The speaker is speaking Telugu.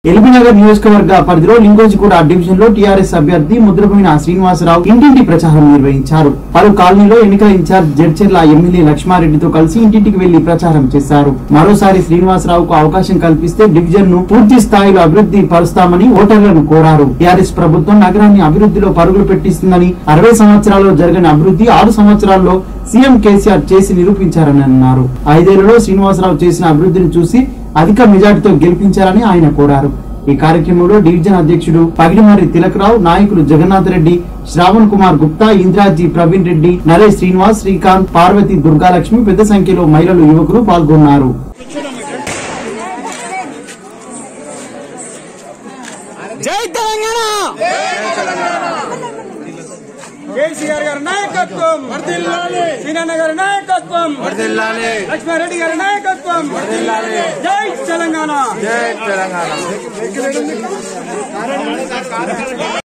ఎల్బీనగర్ నియోజకవర్గ పరిధిలో లింగోజిగూడ డివిజన్ లో టీఆర్ఎస్ అభ్యర్థి ముద్రపోయిన శ్రీనివాసరావు ఇంటింటి ప్రచారం నిర్వహించారు పలు కాలనీలో ఎన్నికల ఇన్ఛార్జ్ జడ్చెర్ల ఎమ్మెల్యే లక్ష్మారెడ్డితో కలిసి ఇంటింటికి వెళ్లి ప్రచారం చేశారు మరోసారి శ్రీనివాసరావుకు అవకాశం కల్పిస్తే డివిజన్ ను పూర్తి స్థాయిలో అభివృద్ధి పరుస్తామని ఓటర్లను కోరారు టీఆర్ఎస్ ప్రభుత్వం నగరాన్ని అభివృద్ధిలో పరుగులు పెట్టిస్తుందని అరవై సంవత్సరాల్లో జరగని అభివృద్ధి ఆరు సంవత్సరాల్లో సీఎం కేసీఆర్ చేసి నిరూపించారని అన్నారు ఐదేళ్లలో శ్రీనివాసరావు చేసిన అభివృద్ధిని చూసి అధిక మెజార్టీతో గెలిపించారని ఆయన కోరారు ఈ కార్యక్రమంలో డివిజన్ అధ్యక్షుడు పగిడిమర్రి తిలకరావు నాయకులు జగన్నాథ్ రెడ్డి శ్రావణ్ కుమార్ గుప్తా ఇంద్రాజీ ప్రవీణ్ రెడ్డి నరేష్ శ్రీనివాస్ శ్రీకాంత్ పార్వతి దుర్గాలక్ష్మి పెద్ద సంఖ్యలో మహిళలు యువకులు పాల్గొన్నారు జై తెలంగాణ కేసీఆర్ గారి నాయకత్వం సీనన్న గారి నాయకత్వం లక్ష్మారెడ్డి గారి నాయకత్వం జై తెలంగాణ జై తెలంగాణ